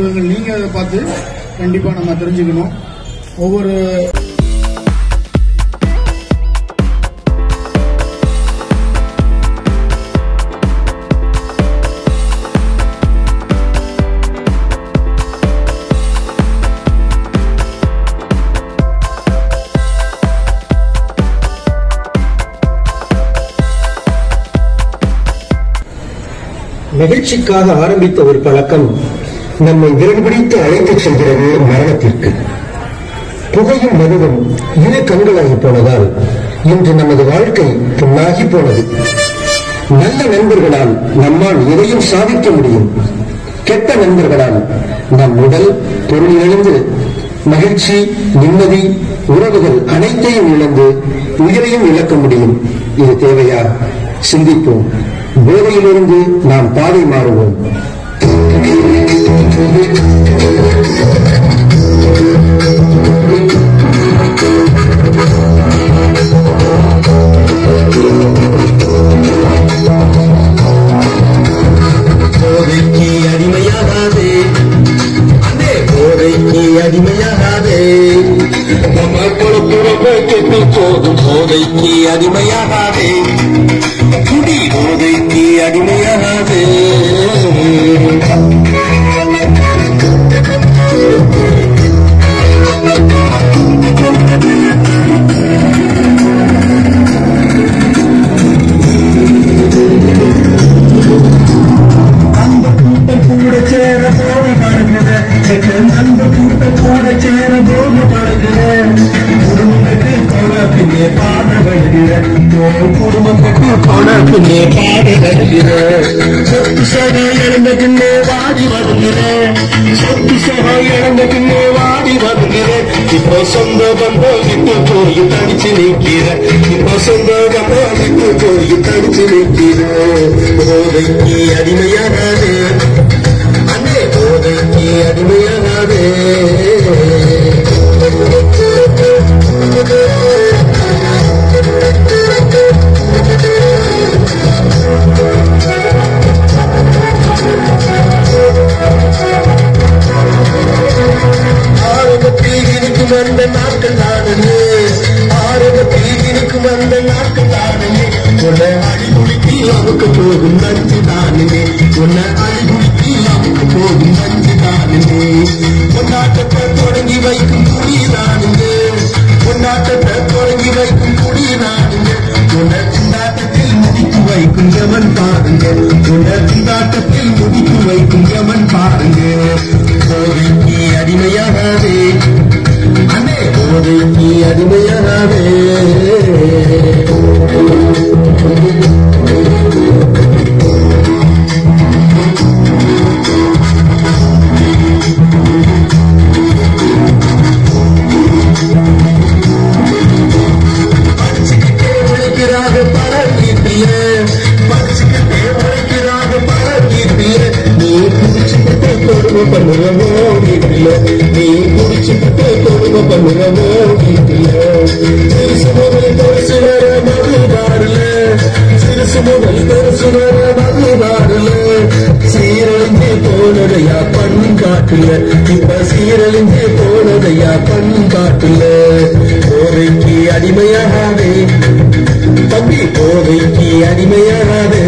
சொல்லுங்கள் நீங்க அதை பார்த்து கண்டிப்பா நம்ம தெரிஞ்சுக்கணும் ஒவ்வொரு மகிழ்ச்சிக்காக ஆரம்பித்த ஒரு பழக்கம் நம்மை விரல் பிடித்து அழைத்துச் செல்கிறது மரணத்திற்கு புகையும் மதுவும் இரு கண்களாகி போனதால் இன்று நமது வாழ்க்கை புண்ணாகி போனது நல்ல நண்பர்களால் நம்மால் எதையும் சாதிக்க முடியும் கெட்ட நண்பர்களால் நம் உடல் பொருள் இழந்து மகிழ்ச்சி நிம்மதி உறவுகள் அனைத்தையும் இழந்து உயிரையும் இழக்க முடியும் இது தேவையா சிந்திப்போம் போதையிலிருந்து நாம் பாதை மாறுவோம் போதைக்கு அடிமையாகாதே அண்ணே போதைக்கு அடிமையாகாதே நம்ம குழப்புறப்ப கெட்டு போதும் போதைக்கு அடிமையாகாதே குடி போதைக்கு அடிமையாகாதே அந்த கூட்டம் கூட சேர போது படுகிற அந்த கூட்டம் கூட சேர போது படுகிற குடும்பத்துக்கு கொலை பின்னே பாட வருகிற குடும்பத்துக்கு கொலை பின்னே பாட வருகிற சொத்து சகை இழந்த பின்னே வாடி வருகிற சொத்து சகை இழந்த பின்னே வாடி வருகிற இப்போ சொந்த பந்தம் விட்டு போய் தனிச்சு நிற்கிற இப்போ சொந்த பந்தம் விட்டு போய் தனிச்சு நிற்கிற போதைக்கு அடிமையாகாதே அண்ணே போதைக்கு அடிமையாகாதே ஆரம்பத்தில் இருக்கும் அந்த நாட்கள் தானே ஆரம்பத்தில் இருக்கும் அந்த நாட்கள் தானே உன்னை அடிகுலுக்கி அமுக்க போகும் நஞ்சு தானே உன்னை அடிகுலுக்கி அமுக்க போகும் நஞ்சு தானே கொண்டாட்டத்தை தொடங்கி வைக்கும் குடி நானுங்க கொண்டாட்டத்தை தொடங்கி வைக்கும் குடி நானுங்க உன்னை கொண்டாட்டத்தில் முடித்து வைக்கும் எவன் பாருங்க உன்னை கொண்டாட்டத்தில் முடித்து வைக்கும் எவன் பாருங்க போதைக்கு அடிமையாகாதே அண்ணே போதைக்கு அடிமையாகாதே படிச்சுக்கிட்டே உழைக்கிறாக பலர் வீட்டில படிச்சுக்கிட்டே உழைக்கிறாக பலர் வீட்டில நீ குடிச்சுக்கிட்டே கொடுமை பண்ணுறவோ வீட்டில நீ குடிச்சுக்கிட்டே கொடுமை பண்ணுறவோ வீட்டில சிறுசு முதல் பெருசு வர மதுதாருல சிறுசு முதல் பெருசு வர மதுதாருல சீரழிஞ்சே போனதையா பண்ணு காட்டுல இப்ப சீரழிஞ்சே போனதையா பண்ணு காட்டுல போதைக்கு அடிமையாகாதே தம்பி போதைக்கு அடிமையாகாதே